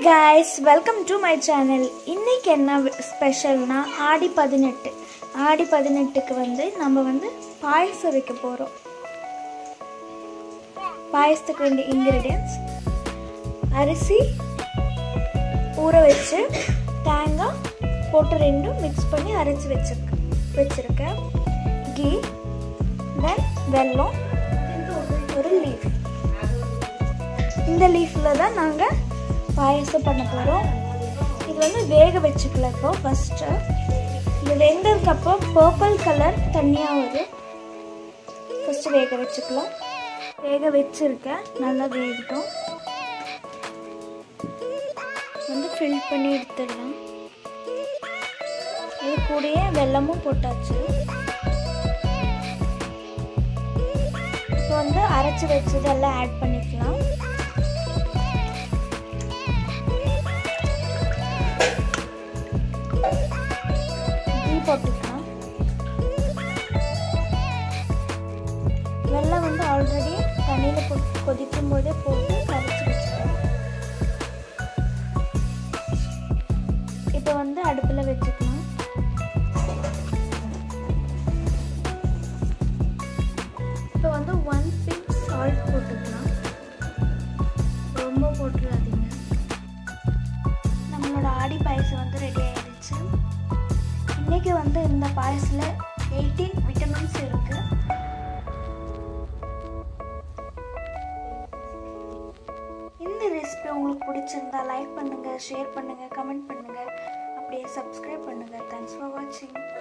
guys welcome to my channel இன்னைக்கு என்ன ஸ்பெஷல்னா ஆடி பதினெட்டு ஆடி பதினெட்டுக்கு வந்து நம்ம வந்து பாயசம் வைக்க போகிறோம் பாயசத்துக்கு வேண்டிய இன்க்ரீடியன்ஸ் அரிசி ஊற வச்சு தேங்காய் போட்டு ரெண்டும் மிக்ஸ் பண்ணி அரைச்சி வச்சிருக்க வச்சுருக்கேன் கீ தென் வெல்லம் ஒரு லீஃப் இந்த லீஃபில் தான் நாங்கள் பாயசம் பண்ண போகிறோம் இது வந்து வேக வச்சுக்கல இப்போ ஃபஸ்ட்டு இது வெந்ததுக்கப்புறம் பர்பிள் கலர் தண்ணியாக வரும் ஃபஸ்ட்டு வேக வச்சுக்கலாம் வேக வச்சுருக்கேன் நல்லா வேகட்டும் வந்து ஃபில் பண்ணி எடுத்துடலாம் இது கூடயே வெல்லமும் போட்டாச்சு இப்போ வந்து அரைச்சி வச்சதெல்லாம் ஆட் பண்ணிக்கலாம் டீ போட்டுக்கலாம் வெள்ளம் வந்து ஆல்ரெடி தண்ணியில் போ கொதிக்கும் போதே போட்டு கரைச்சி வச்சுக்கலாம் இப்போ வந்து அடுப்பில் வச்சுக்கலாம் இப்போ வந்து ஒன் பிங்க் சால்ட் போட்டுக்கலாம் ரொம்ப போட்டுடாதீங்க நம்மளோட ஆடி பாயசம் வந்து ரெடி ஆயிடுச்சு இன்னைக்கு வந்து இந்த பாயசில் எயிட்டீன் விட்டமின்ஸ் இருக்கு இந்த ரெசிபி உங்களுக்கு பிடிச்சிருந்தா லைக் பண்ணுங்க ஷேர் பண்ணுங்க கமெண்ட் பண்ணுங்க அப்படியே சப்ஸ்கிரைப் பண்ணுங்க தேங்க்ஸ் ஃபார் வாட்சிங்